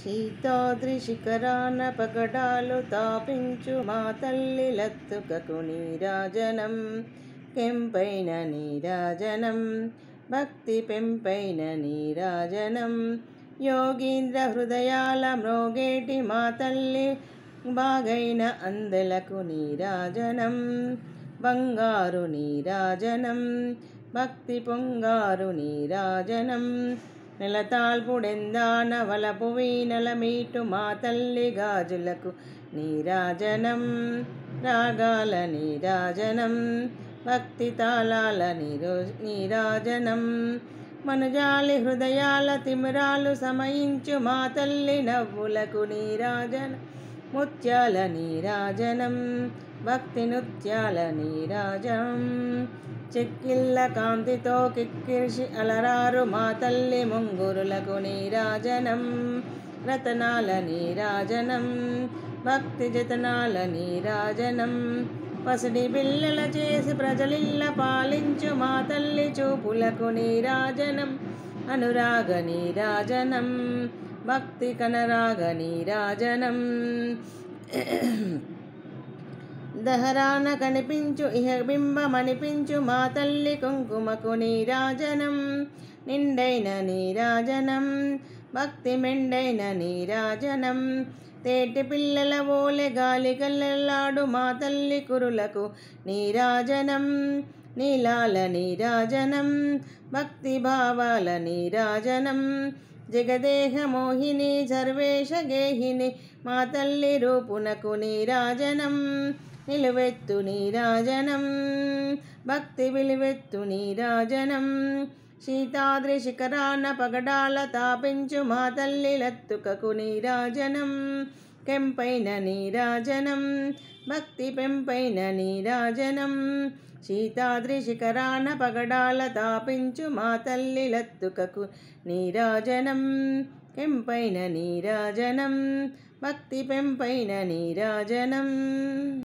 శీతాద్రి శిఖరాన పగడాలు తాపించు మా తల్లి లత్తుకకు నీరాజనం కెంపైన నీరాజనం భక్తి పెంపైన నీరాజనం యోగీంద్ర హృదయాల మ్రోగేటి మా తల్లి బాగైన అందలకు నీరాజనం బంగారు నీరాజనం భక్తి పొంగారు నీరాజనం నెలతాల్పుడెందాన వలపు వీణల మీటు మా తల్లి గాజులకు నీరాజనం రాగాల నీరాజనం భక్తి తాళాల నిరో నీరాజనం మనుజాలి హృదయాల తిమిరాలు సమయించు మా తల్లి నవ్వులకు నీరాజనం ముత్యాల నీరాజనం భక్తి నృత్యాల నీరాజనం చెక్కిళ్ళ కాంతితో కిక్కిర్చి అలరారు మా తల్లి ముంగురులకు నీరాజనం రతనాల నీరాజనం భక్తి జతనాల నీరాజనం పసిడి బిల్లల చేసి ప్రజలిల్ల పాలించు మా తల్లి చూపులకు నీరాజనం అనురాగ నీరాజనం భక్తి కనరాగ నీరాజనం దహరాన కనిపించు ఇహ బింబమనిపించు మా తల్లి కుంకుమకు నీరాజనం నిండైన నీరాజనం భక్తి మెండైన నీరాజనం తేటి పిల్లల ఓలె గాలి కల్లెల్లాడు మా తల్లి కురులకు నీరాజనం నీలాల నీరాజనం భక్తి భావాల నీరాజనం జగదేహ మోహిని సర్వేష గేహిని మా తల్లి రూపునకు నీరాజనం నిలువెత్తు నీరాజనం భక్తి విలువెత్తు నీరాజనం సీతాద్రి శిఖరాన పగడాల తాపించు మా తల్లి లత్తుకకు నీరాజనం కెంపైన నీరాజనం భక్తి పెంపైన నీరాజనం సీతాద్రి శిఖరాన పగడాల తాపించు మా తల్లి లత్తుకకు నీరాజనం కెంపైన నీరాజనం భక్తి పెంపైన నీరాజనం